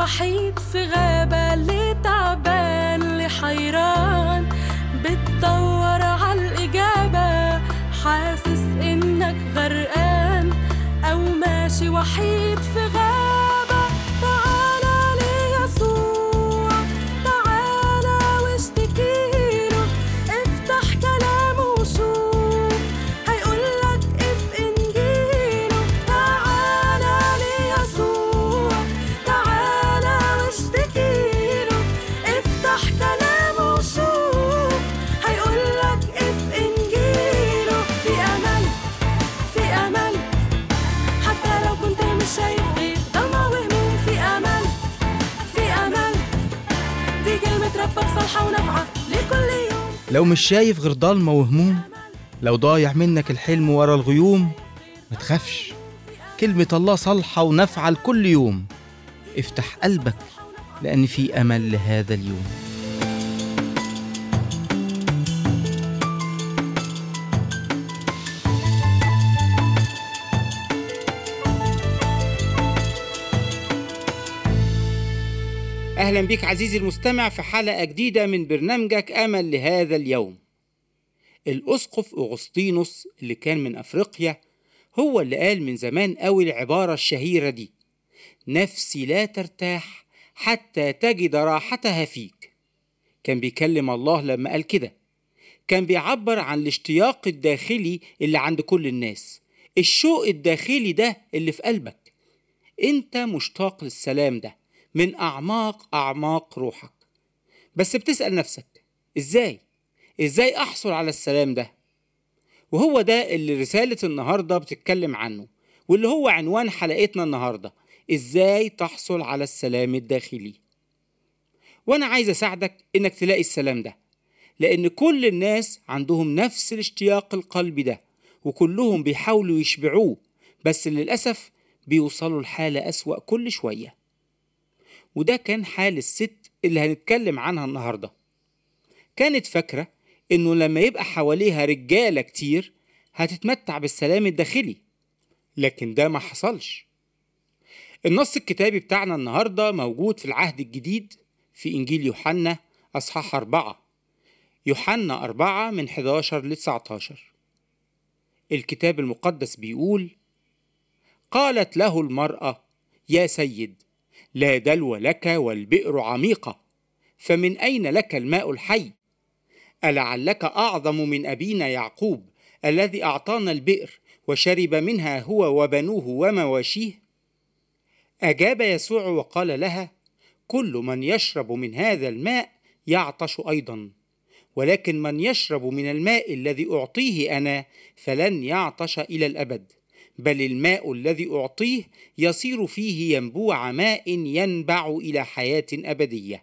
وحيد في غابة اللي تعبان اللي حيران بتدور عالإجابة حاسس إنك غرقان أو ماشي وحيد في غابة تعالى ليسوع تعالى واشتكيله افتح كلامه وشوف هيقولك اف انجيله تعالى ليسوع تعالى واشتكيله افتح كلامه وشوف هيقولك اف انجيله في امل في امل حتى لو كنت مش شايف غير ضلمة وهموم في امل في امل دي كلمة ربك صالحة ونافعة لكل يوم لو مش شايف غير ضلمة وهموم لو ضايع منك الحلم ورا الغيوم ما تخافش كلمة الله صالحة ونافعة لكل يوم افتح قلبك لأن في أمل لهذا اليوم أهلا بك عزيزي المستمع في حلقة جديدة من برنامجك أمل لهذا اليوم الأسقف أغسطينوس اللي كان من أفريقيا هو اللي قال من زمان قوي العبارة الشهيرة دي نفسي لا ترتاح حتى تجد راحتها فيك كان بيكلم الله لما قال كده كان بيعبر عن الاشتياق الداخلي اللي عند كل الناس الشوق الداخلي ده اللي في قلبك انت مشتاق للسلام ده من اعماق اعماق روحك بس بتسال نفسك ازاي ازاي احصل على السلام ده وهو ده اللي رساله النهارده بتتكلم عنه واللي هو عنوان حلقتنا النهارده ازاي تحصل على السلام الداخلي وانا عايز اساعدك انك تلاقي السلام ده لان كل الناس عندهم نفس الاشتياق القلبي ده وكلهم بيحاولوا يشبعوه بس للاسف بيوصلوا لحاله اسوا كل شويه وده كان حال الست اللي هنتكلم عنها النهارده كانت فاكره انه لما يبقى حواليها رجاله كتير هتتمتع بالسلام الداخلي لكن ده ما حصلش النص الكتابي بتاعنا النهارده موجود في العهد الجديد في انجيل يوحنا اصحاح أربعة يوحنا أربعة من 11 ل 19 الكتاب المقدس بيقول قالت له المرأة يا سيد لا دلو لك والبئر عميقة فمن أين لك الماء الحي ألعلك أعظم من أبينا يعقوب الذي أعطانا البئر وشرب منها هو وبنوه ومواشيه أجاب يسوع وقال لها كل من يشرب من هذا الماء يعطش أيضا ولكن من يشرب من الماء الذي أعطيه أنا فلن يعطش إلى الأبد بل الماء الذي أعطيه يصير فيه ينبوع ماء ينبع إلى حياة أبدية.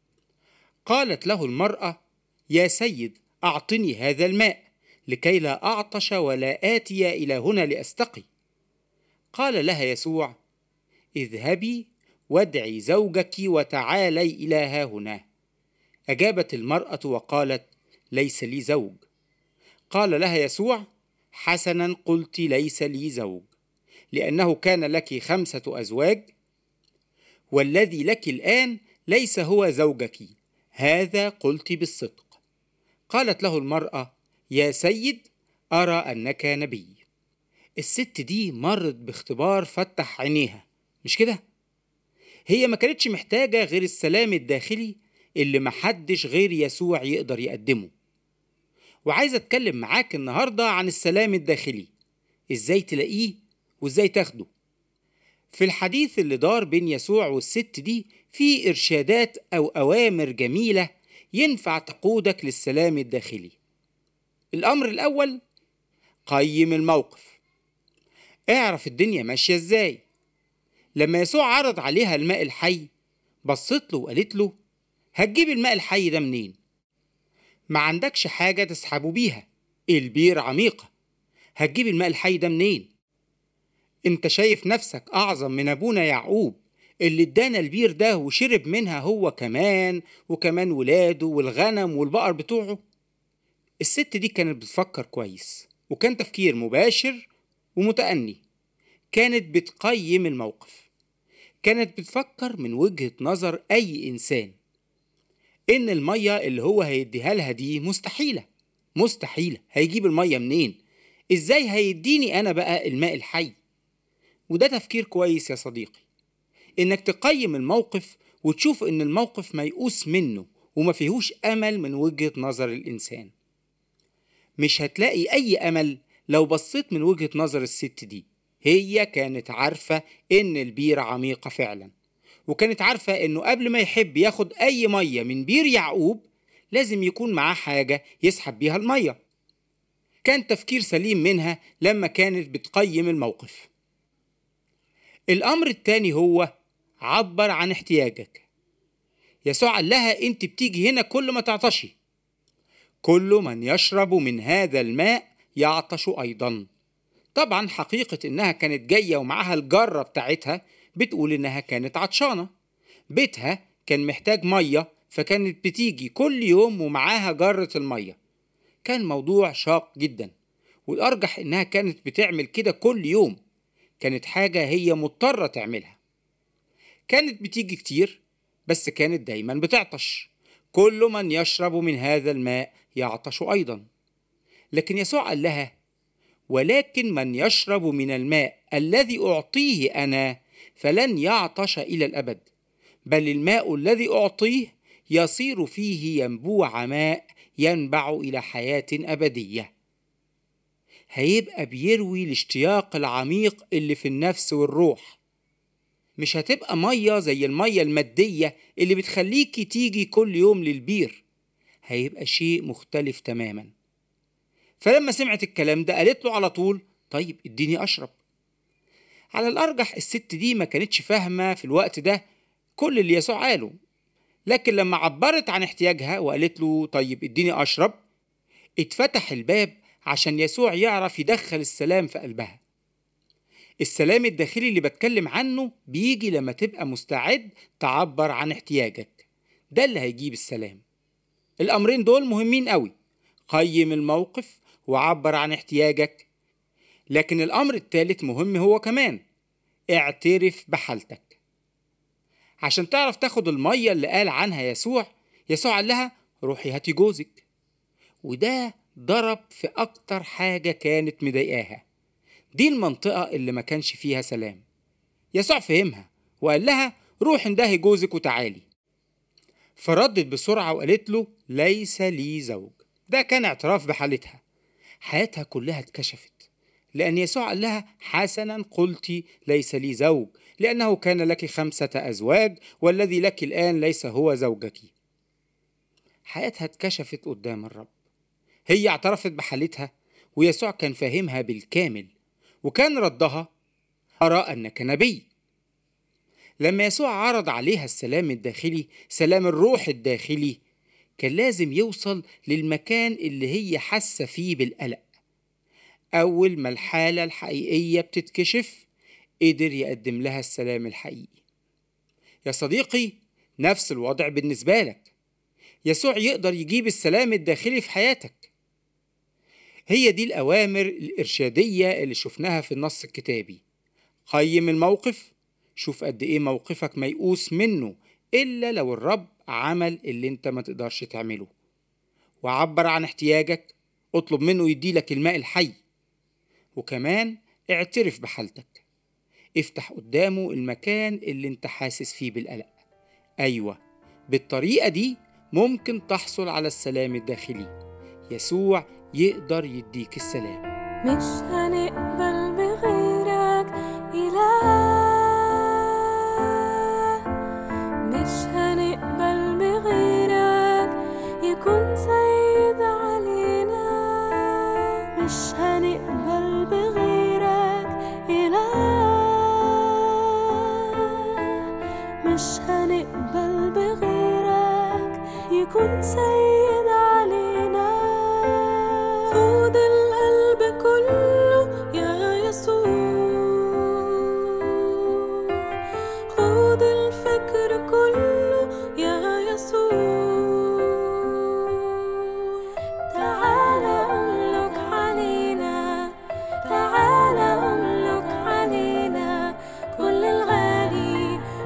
قالت له المرأة: يا سيد أعطني هذا الماء لكي لا أعطش ولا آتي إلى هنا لأستقي. قال لها يسوع: اذهبي وادعي زوجك وتعالي إلى ها هنا. أجابت المرأة وقالت: ليس لي زوج. قال لها يسوع: حسنا قلت ليس لي زوج لانه كان لك خمسه ازواج والذي لك الان ليس هو زوجك هذا قلت بالصدق قالت له المراه يا سيد ارى انك نبي الست دي مرت باختبار فتح عينيها مش كده هي ما كانتش محتاجه غير السلام الداخلي اللي محدش غير يسوع يقدر يقدمه وعايز اتكلم معاك النهارده عن السلام الداخلي ازاي تلاقيه وازاي تاخده في الحديث اللي دار بين يسوع والست دي في ارشادات او اوامر جميله ينفع تقودك للسلام الداخلي الامر الاول قيم الموقف اعرف الدنيا ماشيه ازاي لما يسوع عرض عليها الماء الحي بصت له وقالت له هتجيب الماء الحي ده منين ما عندكش حاجة تسحبه بيها البير عميقة هتجيب الماء الحي ده منين انت شايف نفسك أعظم من أبونا يعقوب اللي ادانا البير ده وشرب منها هو كمان وكمان ولاده والغنم والبقر بتوعه الست دي كانت بتفكر كويس وكان تفكير مباشر ومتأني كانت بتقيم الموقف كانت بتفكر من وجهة نظر أي إنسان إن المية اللي هو هيديها لها دي مستحيلة مستحيلة هيجيب المية منين إزاي هيديني أنا بقى الماء الحي وده تفكير كويس يا صديقي إنك تقيم الموقف وتشوف إن الموقف ميؤوس منه وما فيهوش أمل من وجهة نظر الإنسان مش هتلاقي أي أمل لو بصيت من وجهة نظر الست دي هي كانت عارفة إن البير عميقة فعلا وكانت عارفة إنه قبل ما يحب ياخد أي مية من بير يعقوب لازم يكون معاه حاجة يسحب بيها المية كان تفكير سليم منها لما كانت بتقيم الموقف الأمر التاني هو عبر عن احتياجك يسوع قال لها انت بتيجي هنا كل ما تعطشي كل من يشرب من هذا الماء يعطش ايضا طبعا حقيقة انها كانت جاية ومعاها الجرة بتاعتها بتقول انها كانت عطشانة بيتها كان محتاج مية فكانت بتيجي كل يوم ومعاها جرة المية كان موضوع شاق جدا والأرجح إنها كانت بتعمل كده كل يوم كانت حاجة هي مضطرة تعملها كانت بتيجي كتير بس كانت دايما بتعطش كل من يشرب من هذا الماء يعطش أيضا لكن يسوع قال لها ولكن من يشرب من الماء الذي أعطيه أنا فلن يعطش إلى الأبد بل الماء الذي أعطيه يصير فيه ينبوع ماء ينبع إلى حياة أبدية هيبقى بيروي الاشتياق العميق اللي في النفس والروح مش هتبقى مية زي المية المادية اللي بتخليكي تيجي كل يوم للبير هيبقى شيء مختلف تماما فلما سمعت الكلام ده قالت له على طول طيب اديني اشرب على الارجح الست دي ما كانتش فاهمة في الوقت ده كل اللي يسوع قاله لكن لما عبرت عن احتياجها وقالت له طيب اديني اشرب اتفتح الباب عشان يسوع يعرف يدخل السلام في قلبها السلام الداخلي اللي بتكلم عنه بيجي لما تبقى مستعد تعبر عن احتياجك ده اللي هيجيب السلام الأمرين دول مهمين قوي قيم الموقف وعبر عن احتياجك لكن الأمر الثالث مهم هو كمان اعترف بحالتك عشان تعرف تاخد المية اللي قال عنها يسوع يسوع قال لها روحي هاتي جوزك وده ضرب في أكتر حاجة كانت مضايقاها دي المنطقة اللي ما كانش فيها سلام يسوع فهمها وقال لها روح اندهي جوزك وتعالي فردت بسرعة وقالت له ليس لي زوج ده كان اعتراف بحالتها حياتها كلها اتكشفت لأن يسوع قال لها حسنا قلت ليس لي زوج لأنه كان لك خمسة أزواج والذي لك الآن ليس هو زوجك حياتها اتكشفت قدام الرب هي اعترفت بحالتها ويسوع كان فاهمها بالكامل وكان ردها أرى أنك نبي لما يسوع عرض عليها السلام الداخلي سلام الروح الداخلي كان لازم يوصل للمكان اللي هي حاسة فيه بالقلق أول ما الحالة الحقيقية بتتكشف قدر يقدم لها السلام الحقيقي يا صديقي نفس الوضع بالنسبة لك يسوع يقدر يجيب السلام الداخلي في حياتك هي دي الأوامر الإرشادية اللي شفناها في النص الكتابي قيم الموقف شوف قد إيه موقفك ميؤوس منه إلا لو الرب عمل اللي أنت ما تقدرش تعمله وعبر عن احتياجك اطلب منه يديلك الماء الحي وكمان اعترف بحالتك افتح قدامه المكان اللي انت حاسس فيه بالقلق أيوة بالطريقة دي ممكن تحصل على السلام الداخلي يسوع يقدر يديك السلام مش هنقبل بغيرك إله مش هنقبل بغيرك يكون سيد علينا مش هنقبل بغيرك إله مش هنقبل بغيرك يكون سيد علينا خد القلب كله يا يسوع خد الفكر كله يا يسوع تعالى أملك علينا تعالى أملك علينا كل الغالي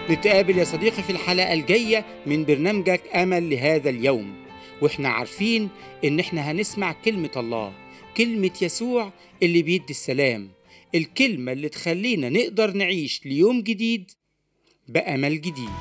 نتقابل يا صديقي في الحلقة الجاية من برنامجك أمل لهذا اليوم واحنا عارفين ان احنا هنسمع كلمة الله كلمة يسوع اللي بيدي السلام الكلمة اللي تخلينا نقدر نعيش ليوم جديد بأمل جديد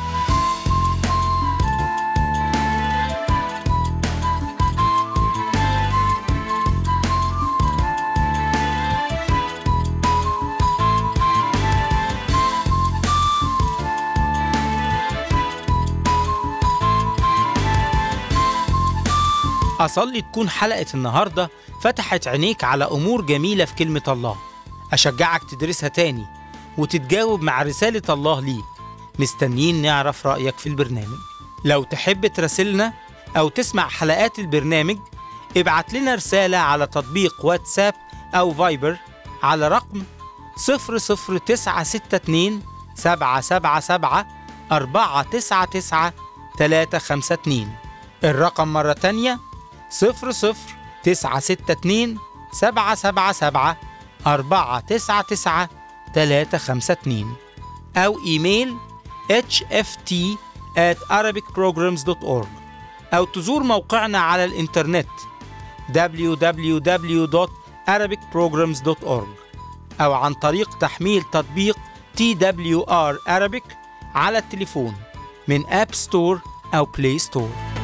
أصلي تكون حلقة النهاردة فتحت عينيك على أمور جميلة في كلمة الله أشجعك تدرسها تاني وتتجاوب مع رسالة الله ليك مستنيين نعرف رأيك في البرنامج لو تحب تراسلنا أو تسمع حلقات البرنامج ابعت لنا رسالة على تطبيق واتساب أو فايبر على رقم 00962 777 499 352 الرقم مرة تانية صفر صفر تسعة ستة اتنين سبعة سبعة سبعة أربعة تسعة تسعة تلاتة خمسة اتنين أو إيميل hft at arabicprograms.org أو تزور موقعنا على الإنترنت www.arabicprograms.org أو عن طريق تحميل تطبيق TWR Arabic على التليفون من أب ستور أو بلاي ستور